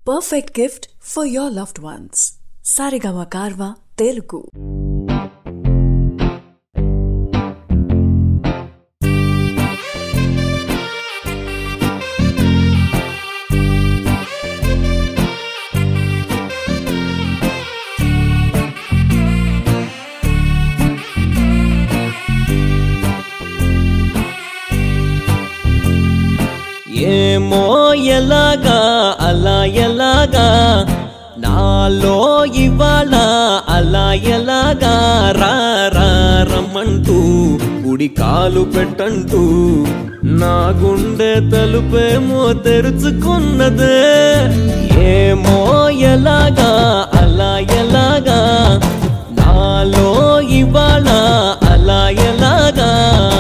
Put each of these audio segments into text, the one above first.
perfect gift for your loved ones. Sarigama Karva Telugu. ఏమో ఎలాగా అలా ఎలాగా నాలో ఇవాళ అలా ఎలాగా రా రా రమ్మంటూ గుడి కాలు పెట్టంటూ నా గుండె తలుపేమో తెరుచుకున్నదే ఏమో ఎలాగా అలా ఎలాగా నాలో ఇవాళ అలా ఎలాగా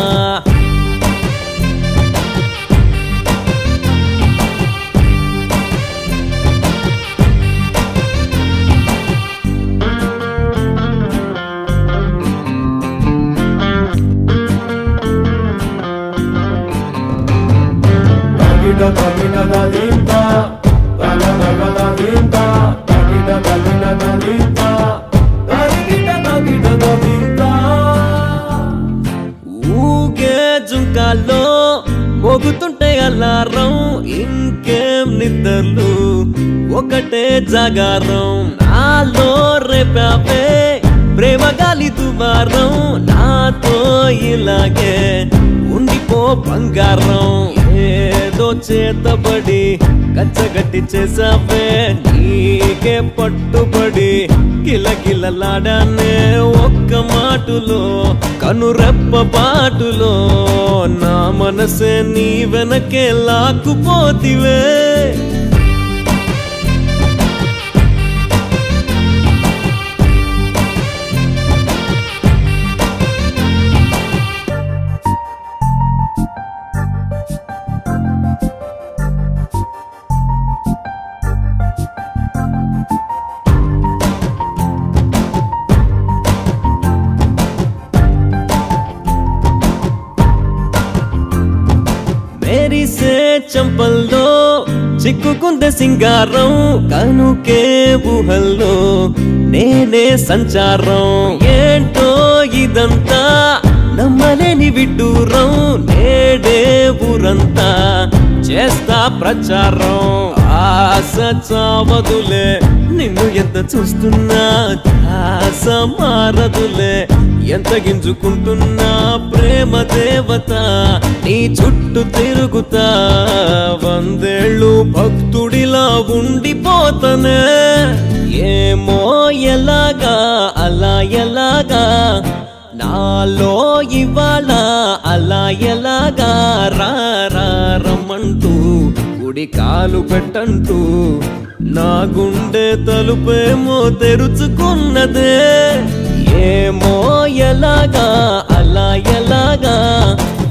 Takita takita da dinta, taga taga da dinta, takita takita da dinta, takita takita da dinta. ఊగే జుంకాల్లో మోగుతుంటే అలారం ఇంకేం నిద్రలు ఒకటే జాగారం నాలో రేపాపే ప్రేమ గాలి దుమారం నాతో ఇలాగే ఉండిపో బంగారం ఏదో చేతబడి కచ్చగట్టి చేసావే నీకే పట్టుబడి కిలకిలలాడానే ఒక్క మాటులో కనురెప్ప పాటులో నా మనసే నీ వెనకే లాక్కుపోతివే మెరిసే చంపల్లో చిక్కుకుందే సింగారం కనుకే ఊహల్లో నేనే సంచారం ఏంటో ఇదంతా నమ్మలేని విడ్డూరం నేడే ఊరంతా చేస్తా ప్రచారం ఆశ చావదులే నిన్ను ఎంత చూస్తున్నా ఆశ మారదులే ఎంత గింజుకుంటున్నా ప్రేమ దేవత నీ చుట్టూ తిరుగుతా వందేళ్ళు భక్తుడిలా ఉండిపోతనే ఏమో ఎలాగా అలా ఎలాగా నాలో ఇవాళ అలా ఎలాగా రా రా రమ్మంటూ గుడి కాలు పెట్టంటూ నా గుండె తలుపేమో తెరుచుకున్నదే ఏమో ఎలాగా అలా ఎలాగా